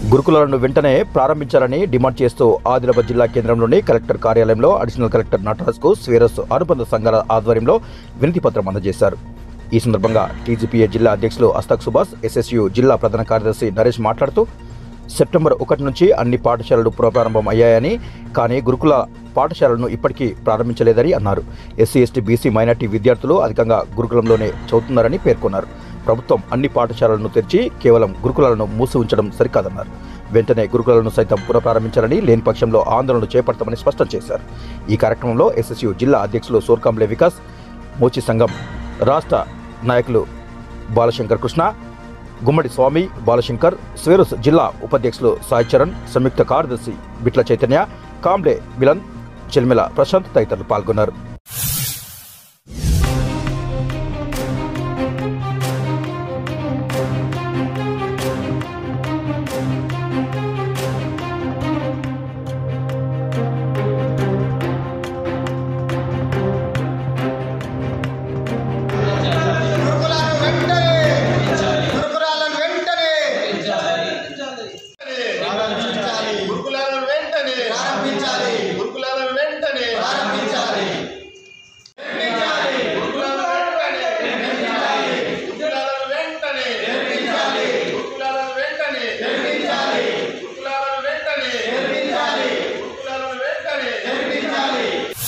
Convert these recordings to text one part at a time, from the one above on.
గురుకులాలను వెంటనే ప్రారంభించాలని డిమాండ్ చేస్తూ ఆదిలాబాద్ జిల్లా కేంద్రంలోని కలెక్టర్ కార్యాలయంలో అడిషనల్ కలెక్టర్ నటరాజ్కు స్వేరస్ అనుబంధ సంఘాల ఆధ్వర్యంలో వినతి పత్రం అందజేశారు ఈ సందర్భంగా టీజీపీఏ జిల్లా అధ్యక్షులు అస్తాక్ సుభాష్ ఎస్ఎస్యు జిల్లా ప్రధాన కార్యదర్శి నరేష్ మాట్లాడుతూ సెప్టెంబర్ ఒకటి నుంచి అన్ని పాఠశాలలు పునఃప్రారంభం అయ్యాయని కానీ గురుకుల పాఠశాలను ఇప్పటికీ ప్రారంభించలేదని అన్నారు ఎస్సీ ఎస్టీ బీసీ మైనార్టీ విద్యార్థులు అధికంగా గురుకులంలోనే చదువుతున్నారని పేర్కొన్నారు ప్రభుత్వం అన్ని పాఠశాలలను తెరిచి కేవలం గురుకులాలను మూసి ఉంచడం సరికాదన్నారు వెంటనే గురుకులాలను సైతం పునఃప్రారంభించాలని లేని పక్షంలో ఆందోళనలు చేపడతామని స్పష్టం చేశారు ఈ కార్యక్రమంలో ఎస్ఎస్యు జిల్లా అధ్యక్షులు సోర్కాంబ్లే వికాస్ మోచి సంఘం రాష్ట్ర నాయకులు బాలశంకర్ కృష్ణ గుమ్మడి స్వామి బాలశంకర్ స్వేరస్ జిల్లా ఉపాధ్యక్షులు సాయి చరణ్ సంయుక్త కార్యదర్శి బిట్ల చైతన్య కాంబ్లే మిలన్ చెల్మెల ప్రశాంత్ తదితరులు పాల్గొన్నారు గురుకులాలను వెంటనే గురుకులాలను వెంటనే ప్రారంభించాలి గురుకులాలను వెంటనే ప్రారంభించాలి గురుకులాలను వెంటనే ప్రారంభించాలి గురుకులాలను వెంటనే గురుకులాలను వెంటనే గురుకులాలను వెంటనే గురుకులాలను వెంటనే గురుకులాలను వెంటనే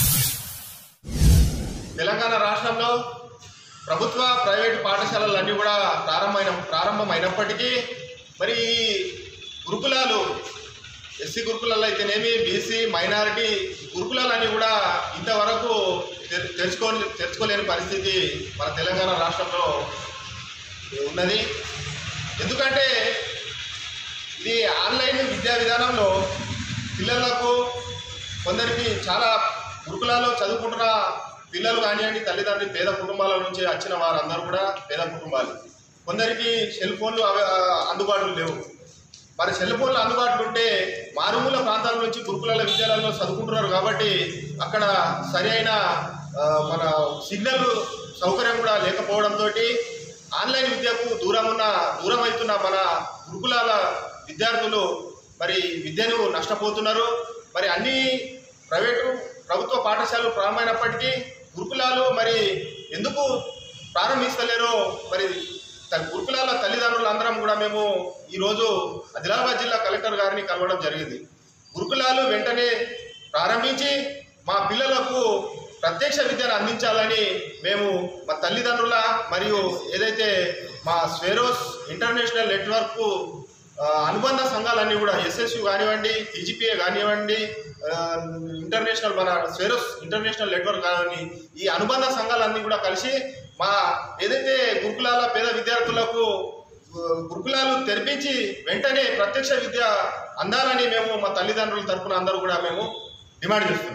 తెలంగాణ రాష్ట్రంలో ప్రభుత్వ ప్రైవేటు పాఠశాలలన్నీ కూడా ప్రారంభమైన ప్రారంభమైనప్పటికీ మరి ఈ గురుకులాలు ఎస్సీ గురుకులాలు అయితేనేమి బీసీ మైనారిటీ గురుకులాలన్నీ కూడా ఇంతవరకు తె- తెరుచుకోని తెరుచుకోలేని పరిస్థితి మన తెలంగాణ రాష్ట్రంలో ఉన్నది ఎందుకంటే ఇది ఆన్లైన్ విద్యా విధానంలో పిల్లలకు కొందరికి చాలా గురుకులాల్లో చదువుకుంటున్న పిల్లలు కానివ్వండి తల్లిదండ్రులు పేద కుటుంబాల నుంచి వచ్చిన వారందరూ కూడా పేద కుటుంబాలు కొందరికి సెల్ ఫోన్లు అవ- ఆ, అందుబాటులో లేవు మరి సెల్ ఫోన్లు అందుబాటులో ఉంటే మారుమూల ప్రాంతాల నుంచి గురుకులాల విద్యాలయాల్లో చదువుకుంటున్నారు కాబట్టి అక్కడ సరి అయిన ఆ, మన సిగ్నల్ సౌకర్యం కూడా లేకపోవడంతో ఆన్లైన్ విద్యకు దూరం ఉన్న దూరం అవుతున్న మన గురుకులాల విద్యార్థులు మరి విద్యను నష్టపోతున్నారు మరి అన్ని ప్రైవేటు ప్రభుత్వ పాఠశాలలు ప్రారంభమైనప్పటికీ గురుకులాలు మరి ఎందుకు ప్రారంభిస్తలేరో మరి త- గురుకులాల తల్లిదండ్రులు అందరం కూడా మేము ఈరోజు ఆదిలాబాద్ జిల్లా కలెక్టర్ గారిని కలవడం జరిగింది గురుకులాలు వెంటనే ప్రారంభించి మా పిల్లలకు ప్రత్యక్ష విద్యను అందించాలని మేము మా తల్లిదండ్రుల మరియు ఏదైతే మా స్వేరోస్ ఇంటర్నేషనల్ నెట్వర్క్ ఆ, అనుబంధ సంఘాలన్నీ కూడా ఎస్ఎస్యు కానివ్వండి టీజీపీఏ కానివ్వండి ఆ, ఇంటర్నేషనల్ మన స్వేరోస్ ఇంటర్నేషనల్ నెట్వర్క్ కానివ్వండి ఈ అనుబంధ సంఘాలన్నీ కూడా కలిసి మా ఏదైతే గురుకులాల పేద విద్యార్థులకు గు- గురుకులాలు తెరిపించి వెంటనే ప్రత్యక్ష విద్య అందాలని మేము మా తల్లిదండ్రుల తరపున అందరూ కూడా మేము డిమాండ్ చేస్తున్నాం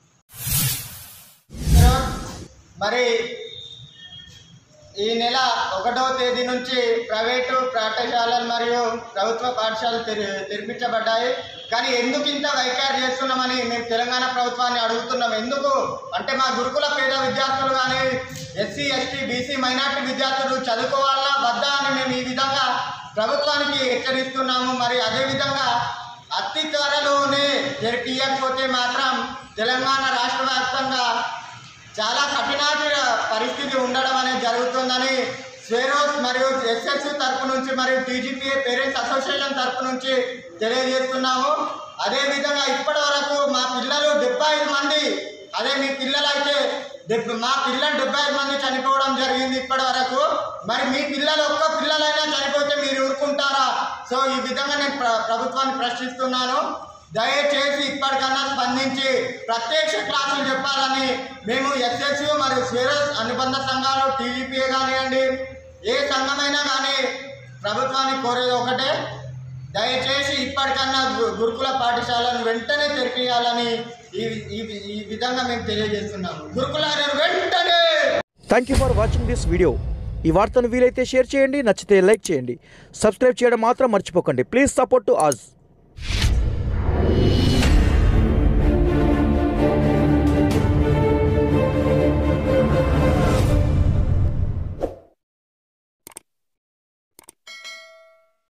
మరి ఈ నెల ఒకటవ తేదీ నుంచి ప్రైవేటు పాఠశాలలు మరియు ప్రభుత్వ పాఠశాలలు తెరి తెరిపించబడ్డాయి కానీ ఎందుకు ఇంత వైఖరి చేస్తున్నామని మేము తెలంగాణ ప్రభుత్వాన్ని అడుగుతున్నాం ఎందుకు అంటే మా గురుకుల పేద విద్యార్థులు కానీ ఎస్సీ ఎస్టీ బీసీ మైనార్టీ విద్యార్థులు చదువుకోవాలా వద్దా అని మేము ఈ విధంగా ప్రభుత్వానికి హెచ్చరిస్తున్నాము మరి అదేవిధంగా అతి త్వరలోనే జరిపియకపోతే మాత్రం తెలంగాణ రాష్ట్ర వ్యాప్తంగా చాలా కఠినాటి పరిస్థితి ఉండడం అనేది జరుగుతుందని స్వేరోస్ మరియు ఎస్ఎస్ తరపు నుంచి మరియు టీజీపీఏ పేరెంట్స్ అసోసియేషన్ తరపు నుంచి తెలియజేస్తున్నాము అదేవిధంగా ఇప్పటి వరకు మా పిల్లలు డెబ్బై ఐదు మంది అదే మీ పిల్లలైతే డెబ్- మా పిల్లలు డెబ్బై ఐదు మంది చనిపోవడం జరిగింది ఇప్పటి వరకు మరి మీ పిల్లలు ఒక్క పిల్లలైనా చనిపోతే మీరు ఊరుకుంటారా సో ఈ విధంగా నేను ప్ర- ప్రభుత్వాన్ని ప్రశ్నిస్తున్నాను దయచేసి ఇప్పటికన్నా స్పందించి ప్రత్యక్ష క్లాసులు చెప్పాలని మేము ఎస్ఎస్యు మరియు స్వేరస్ అనుబంధ సంఘాలు టీజీపీఏ కానివ్వండి ఏ సంఘమైనా కానీ ప్రభుత్వాన్ని కోరేది ఒకటే దయచేసి ఇప్పటికన్నా గు- గురుకుల పాఠశాలను వెంటనే తెరిపియాలని ఈ ఈ- ఈ విధంగా మేము తెలియజేస్తున్నాము గురుకులాలను వెంటనే thank you for watching this video ఈ వార్తను వీలైతే షేర్ చేయండి నచ్చితే లైక్ చేయండి సబ్స్క్రైబ్ చేయడం మాత్రం మర్చిపోకండి ప్లీజ్ సపోర్ట్ టు అస్